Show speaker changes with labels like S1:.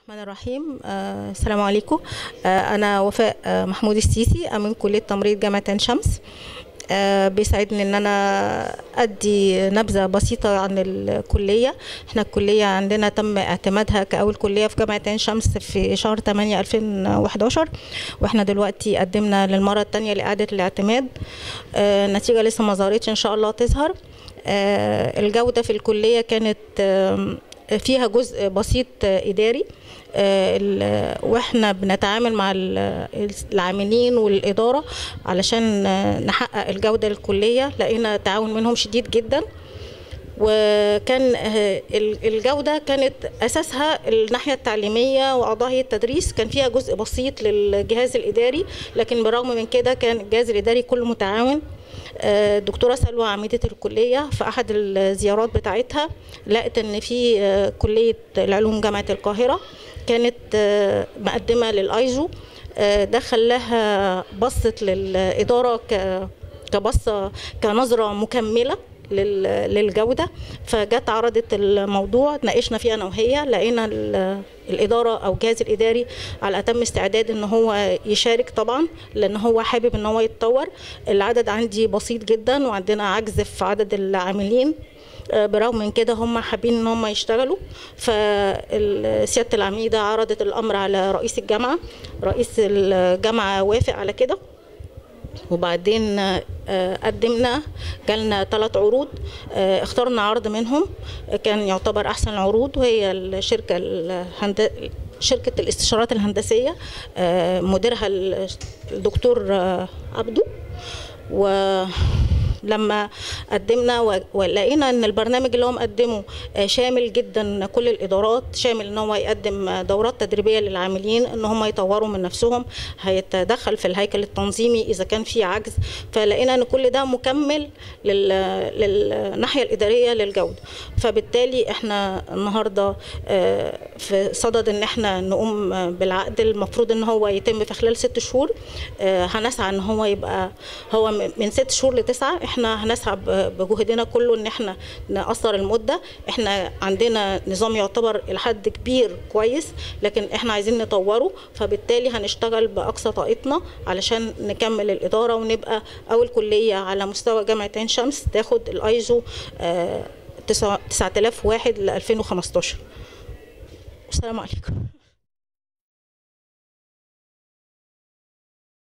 S1: الرحمن الرحيم آه، السلام عليكم آه، أنا وفاء آه، محمود السيسي أمين كلية تمريض جامعة عين شمس آه، بيسعدني ان انا ادي نبذه بسيطه عن الكليه احنا الكليه عندنا تم اعتمادها كاول كليه في جامعه عين شمس في شهر 8 2011 واحنا دلوقتي قدمنا للمره الثانيه لاعاده الاعتماد آه، النتيجه لسه ما ظهرتش ان شاء الله تظهر آه، الجوده في الكليه كانت آم، فيها جزء بسيط آه، اداري آه، ال- واحنا بنتعامل مع ال- العاملين والاداره علشان آه، نحقق الجوده للكليه لقينا تعاون منهم شديد جدا وكان آه، ال- الجوده كانت اساسها الناحيه التعليميه واعضاء هيئه التدريس كان فيها جزء بسيط للجهاز الاداري لكن بالرغم من كده كان الجهاز الاداري كله متعاون آه، الدكتوره سلوى عميده الكليه في احد الزيارات بتاعتها لقت ان في آه، كليه العلوم جامعه القاهره كانت آه، مقدمه للايزو آه، ده خلاها بصت للاداره ك كبصه كنظره مكمله لل- للجوده فجت عرضت الموضوع ناقشنا فيه انا وهي لقينا ال- الاداره او الجهاز الاداري على اتم استعداد ان هو يشارك طبعا لان هو حابب ان هو يتطور العدد عندي بسيط جدا وعندنا عجز في عدد العاملين آه، برغم من كده هم حابين ان هم يشتغلوا فسياده العميده عرضت الامر على رئيس الجامعه رئيس الجامعه وافق على كده وبعدين آه، قدمنا جالنا ثلاث عروض آه، اخترنا عرض منهم آه، كان يعتبر احسن العروض وهي الشركه الهند... شركه الاستشارات الهندسيه آه، مديرها الدكتور آه، عبده ولما قدمنا و- ولقينا ان البرنامج اللي هو مقدمه آه، شامل جدا كل الادارات شامل ان هو يقدم آه، دورات تدريبيه للعاملين ان هم يطوروا من نفسهم هيتدخل في الهيكل التنظيمي اذا كان في عجز فلقينا ان كل ده مكمل لل... للناحيه الاداريه للجوده فبالتالي احنا النهارده آه، في صدد ان احنا نقوم آه، بالعقد المفروض ان هو يتم في خلال ست شهور آه، هنسعى ان هو يبقى هو م- من ست شهور لتسعه احنا هنسعى ب- بجهدنا كله ان احنا نقصر المده احنا عندنا نظام يعتبر الى حد كبير كويس لكن احنا عايزين نطوره فبالتالي هنشتغل باقصى طاقتنا علشان نكمل الاداره ونبقى اول كليه على مستوى جامعه عين شمس تاخد الايزو آه، 9001 ل 2015 والسلام عليكم